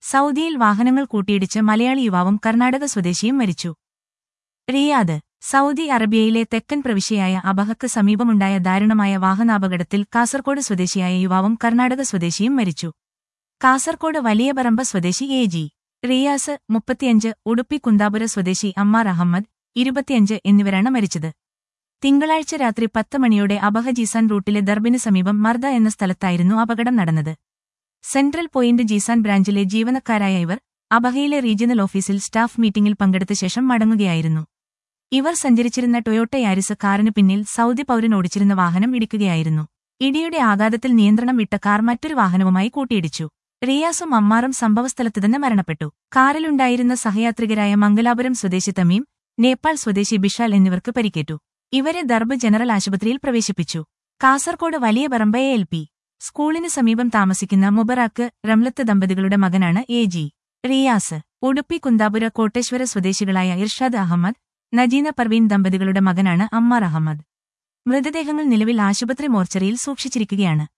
സൗദിയിൽ വാഹനങ്ങൾ കൂട്ടിയിടിച്ച് മലയാളി യുവാവും കർണാടക സ്വദേശിയും മരിച്ചു റിയാദ് സൗദി അറേബ്യയിലെ തെക്കൻ പ്രവിശ്യയായ അബഹക്ക് സമീപമുണ്ടായ ദാരുണമായ വാഹനാപകടത്തിൽ കാസർകോട് സ്വദേശിയായ യുവാവും കർണാടക സ്വദേശിയും മരിച്ചു കാസർകോട് വലിയപറമ്പ സ്വദേശി എ ജി റിയാസ് മുപ്പത്തിയഞ്ച് ഉടുപ്പി കുന്താപുര സ്വദേശി അമ്മാർ അഹമ്മദ് ഇരുപത്തിയഞ്ച് എന്നിവരാണ് മരിച്ചത് തിങ്കളാഴ്ച രാത്രി പത്ത് മണിയോടെ അബഹ ജീസാൻ റൂട്ടിലെ ദർബിന് സമീപം മർദ എന്ന സ്ഥലത്തായിരുന്നു അപകടം നടന്നത് സെൻട്രൽ പോയിന്റ് ജീസാൻ ബ്രാഞ്ചിലെ ജീവനക്കാരായ ഇവർ അബഹയിലെ റീജിയണൽ ഓഫീസിൽ സ്റ്റാഫ് മീറ്റിംഗിൽ പങ്കെടുത്ത ശേഷം മടങ്ങുകയായിരുന്നു ഇവർ സഞ്ചരിച്ചിരുന്ന ടൊയോട്ട യാരിസ് കാറിന് പിന്നിൽ സൗദി പൗരൻ ഓടിച്ചിരുന്ന വാഹനം ഇടിക്കുകയായിരുന്നു ഇടിയുടെ ആഘാതത്തിൽ നിയന്ത്രണം വിട്ട കാർ മറ്റൊരു വാഹനവുമായി കൂട്ടിയിടിച്ചു റിയാസും അമ്മാറും സംഭവസ്ഥലത്ത് തന്നെ മരണപ്പെട്ടു കാറിലുണ്ടായിരുന്ന സഹയാത്രികരായ മംഗലാപുരം സ്വദേശി തമീം നേപ്പാൾ സ്വദേശി ബിഷാൽ എന്നിവർക്ക് പരിക്കേറ്റു ഇവരെ ദർബ് ജനറൽ ആശുപത്രിയിൽ പ്രവേശിപ്പിച്ചു കാസർകോട് വലിയ പറമ്പ എൽ പി സ്കൂളിന് സമീപം താമസിക്കുന്ന മുബറാക്ക് റംലത്ത് ദമ്പതികളുടെ മകനാണ് എ ജി റിയാസ് ഉടുപ്പി കുന്താപുര കോട്ടേശ്വര സ്വദേശികളായ ഇർഷാദ് അഹമ്മദ് നജീന പർവീൻ ദമ്പതികളുടെ മകനാണ് അമ്മാർ അഹമ്മദ് മൃതദേഹങ്ങൾ നിലവിൽ ആശുപത്രി മോർച്ചറിയിൽ സൂക്ഷിച്ചിരിക്കുകയാണ്